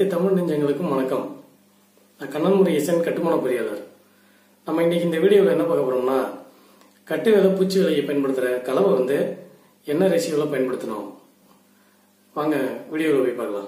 அனைத்து தமிழ் நெஞ்சங்களுக்கும் வணக்கம் நான் கண்ணன்முறை இசன் கட்டுமான பொறியாளர் நம்ம இன்னைக்கு இந்த வீடியோவில் என்ன பார்க்க போறோம்னா கட்டு விதை பூச்சி விலையை பயன்படுத்துகிற கலவை வந்து என்ன ரேஷியோவில் பயன்படுத்தணும் வாங்க வீடியோவில் போய் பார்க்கலாம்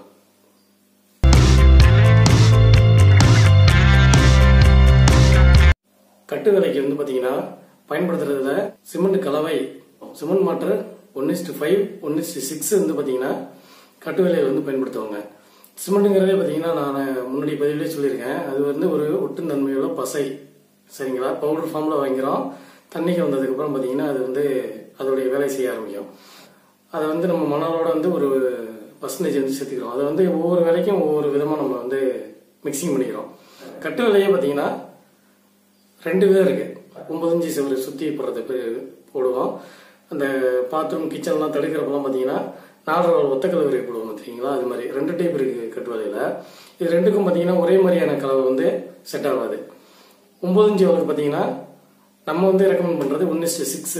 கட்டு விலைக்கு வந்து பார்த்தீங்கன்னா பயன்படுத்துறதுல சிமெண்ட் கலவை சிமெண்ட் மாற்று one is to five one is to six வந்து பார்த்தீங்கன்னா கட்டு விலையில் வந்து பயன்படுத்துவாங்க சிமெண்ட்டுங்கிறதே பார்த்தீங்கன்னா நான் முன்னாடி பதிவிலே சொல்லியிருக்கேன் அது வந்து ஒரு ஒட்டும் தன்மையுள்ள பசை சரிங்களா பவுடர் ஃபார்மில் வாங்கிறோம் தண்ணிக்கு வந்ததுக்கப்புறம் பார்த்தீங்கன்னா அது வந்து அதோடைய வேலை செய்ய ஆரம்பிக்கும் அதை வந்து நம்ம மணலோட வந்து ஒரு பர்சன்டேஜ் வந்து சேர்த்துக்கிறோம் அதை வந்து ஒவ்வொரு வேலைக்கும் ஒவ்வொரு விதமாக நம்ம வந்து மிக்சிங் பண்ணிக்கிறோம் கட்டு விலையே பார்த்தீங்கன்னா ரெண்டு விதம் இருக்கு ஒன்பது இன்ச்சு செவரு சுற்றி போடுறது போடுவோம் அந்த பாத்ரூம் கிச்சன்லாம் தடுக்கிறப்பெல்லாம் பார்த்தீங்கன்னா நாலரை ரோல் ஒத்த கலவரி போடுவோம் தெரியுங்களா அது மாதிரி ரெண்டு டைப் இருக்கு கட்டு வலையில் இது ரெண்டுக்கும் பார்த்தீங்கன்னா ஒரே மாதிரியான கலவை வந்து செட் ஆகாது ஒன்பது இன்ச்சு வலைக்கு பார்த்தீங்கன்னா நம்ம வந்து ரெக்கமெண்ட் பண்ணுறது ஒன் இஸ்டு சிக்ஸு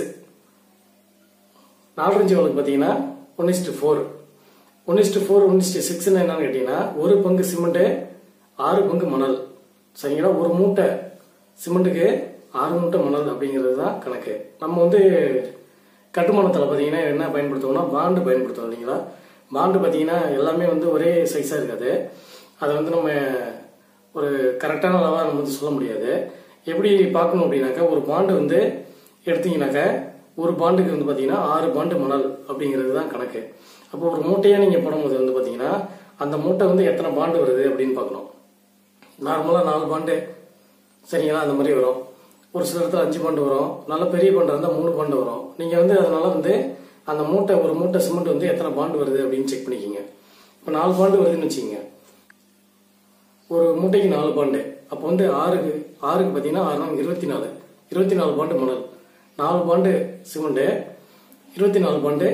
நாலு இன்ச்சு வலைக்கு பார்த்தீங்கன்னா one is to four one is to four one is to சிக்ஸ்னு என்னன்னு கேட்டிங்கன்னா ஒரு பங்கு சிமெண்ட்டு ஆறு பங்கு மணல் சரிங்களா ஒரு மூட்டை சிமெண்ட்டுக்கு ஆறு மூட்டை மணல் அப்படிங்கிறது தான் கணக்கு நம்ம வந்து கட்டுமானத்தில் பார்த்தீங்கன்னா என்ன பயன்படுத்துவோம்னா பாண்டு பயன்படுத்துவோம் இல்லைங்களா பாண்டு பார்த்தீங்கன்னா எல்லாமே வந்து ஒரே சைஸாக இருக்காது அதை வந்து நம்ம ஒரு கரெக்டான அளவாக நம்ம வந்து சொல்ல முடியாது எப்படி பார்க்கணும் அப்படின்னாக்கா ஒரு பாண்டு வந்து எடுத்தீங்கன்னாக்கா ஒரு பாண்டுக்கு வந்து பார்த்தீங்கன்னா ஆறு பாண்டு மணல் அப்படிங்கிறது தான் கணக்கு அப்போ ஒரு மூட்டையாக நீங்கள் போடும்போது வந்து பார்த்தீங்கன்னா அந்த மூட்டை வந்து எத்தனை பாண்டு வருது அப்படின்னு பார்க்கணும் நார்மலாக நாலு பாண்டு சரிங்களா அந்த மாதிரி வரும் ஒரு சில இடத்துல அஞ்சு பாண்டு வரும் நல்ல பெரிய பாண்டு இருந்தால் மூணு பாண்டு வரும் நீங்கள் வந்து அதனால வந்து அந்த மூட்டை ஒரு மூட்டை சிமெண்ட் வந்து எத்தனை பாண்டு வருது அப்படின்னு செக் பண்ணிக்கிங்க இப்போ நாலு பாண்டு வருதுன்னு வச்சுக்கோங்க ஒரு மூட்டைக்கு நாலு பாண்டு அப்போ வந்து ஆறுக்கு ஆறுக்கு பார்த்தீங்கன்னா ஆறு நாள் இருபத்தி நாலு இருபத்தி நாலு பாண்டு மணல் நாலு பாண்டு சிமெண்ட்டு இருபத்தி நாலு பாண்டு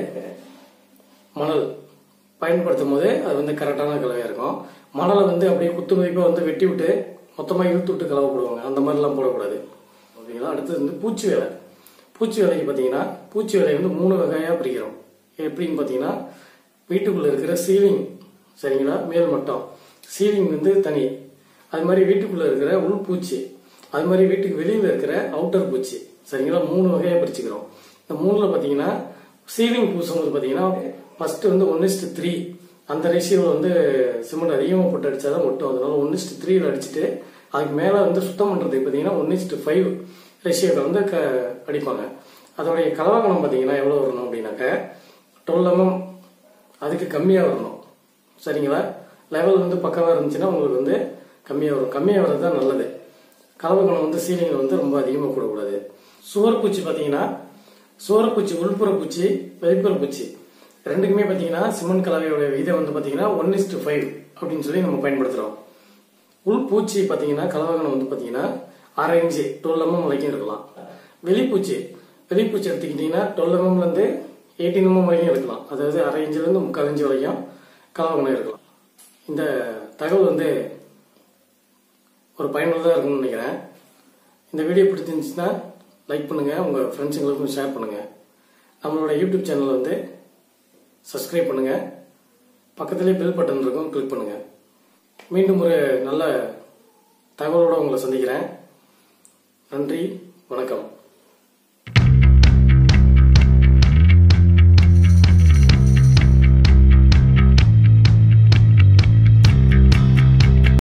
மணல் பயன்படுத்தும் போது அது வந்து கரெக்டான கலவையாக இருக்கும் மணலை வந்து அப்படியே குத்து மதிப்பாக வந்து வெட்டி விட்டு மொத்தமாக இழுத்து விட்டு கலவை போடுவாங்க அந்த மாதிரிலாம் போடக்கூடாது ஓகேங்களா அடுத்தது வந்து பூச்சி வேலை பூச்சி வேலைக்கு பார்த்தீங்கன்னா பூச்சி வேலையை வந்து மூணு வகையாக பிரிக்கிறோம் எப்படின்னு பார்த்தீங்கன்னா வீட்டுக்குள்ளே இருக்கிற சீலிங் சரிங்களா மேல் மட்டம் சீலிங் வந்து தனி அது மாதிரி வீட்டுக்குள்ளே இருக்கிற உள் பூச்சி அது மாதிரி வீட்டுக்கு வெளியில் இருக்கிற அவுட்டர் பூச்சி சரிங்களா மூணு வகையாக பிரிச்சுக்கிறோம் இந்த மூணில் பார்த்தீங்கன்னா சீலிங் பூசும்போது பார்த்தீங்கன்னா ஃபர்ஸ்ட் வந்து ஒன் இஸ்ட் த்ரீ அந்த ரேஷியோவில் வந்து சிமெண்ட் அதிகமாக போட்டு அடிச்சாதான் ஒட்டும் அதனால ஒன் இஸ்ட் த்ரீல அடிச்சுட்டு அதுக்கு மேலே வந்து சுத்தம் பண்ணுறதுக்கு பார்த்தீங்கன்னா ஒன் இஸ்ட் ஃபைவ் ரேஷியோவில் வந்து க அடிப்பாங்க அதோடைய கலவகணம் பார்த்தீங்கன்னா எவ்வளோ வரணும் அப்படின்னாக்க டுவெல் எம்எம் அதுக்கு கம்மியாக வரணும் சரிங்களா லெவல் வந்து பக்கவாக இருந்துச்சுன்னா உங்களுக்கு வந்து கம்மியாக வரும் கம்மியாக வர்றது தான் நல்லது கலவகுணம் வந்து சீலிங்கில் வந்து ரொம்ப அதிகமாக கூடக்கூடாது சுவர் பூச்சி பார்த்தீங்கன்னா சுவர் பூச்சி உள்புற பூச்சி வெளிப்புற பூச்சி ரெண்டுக்குமே பார்த்தீங்கன்னா சிமெண்ட் கலவையோட விதை வந்து பார்த்தீங்கன்னா ஒன் இஸ்டு ஃபைவ் அப்படின்னு சொல்லி நம்ம பயன்படுத்துகிறோம் உள் பூச்சி பார்த்தீங்கன்னா கலவகணம் வந்து பார்த்தீங்கன்னா அரை இன்ச்சு டுவெல் எம்எம் வரைக்கும் இருக்கலாம் வெளிப்பூச்சி வெளிப்பூச்சி எடுத்துக்கிட்டிங்கன்னா டுவெல் எம்எம்லேருந்து எயிட்டீன் எம்எம் வரைக்கும் இருக்கலாம் அதாவது அரை இன்ச்சிலேருந்து முக்கால் இன்ச்சு வரைக்கும் கலவகணம் இருக்கலாம் இந்த தகவல் வந்து ஒரு பயனுள்ளதாக இருக்கும்னு நினைக்கிறேன் இந்த வீடியோ பிடிச்சிருந்துச்சுன்னா லைக் பண்ணுங்கள் உங்கள் ஃப்ரெண்ட்ஸுங்களுக்கும் ஷேர் பண்ணுங்கள் நம்மளோட யூடியூப் சேனலை வந்து சப்ஸ்கிரைப் பண்ணுங்கள் பக்கத்துலேயே பெல் பட்டன் இருக்கும் கிளிக் பண்ணுங்கள் மீண்டும் ஒரு நல்ல தகவலோடு உங்களை சந்திக்கிறேன் நன்றி வணக்கம்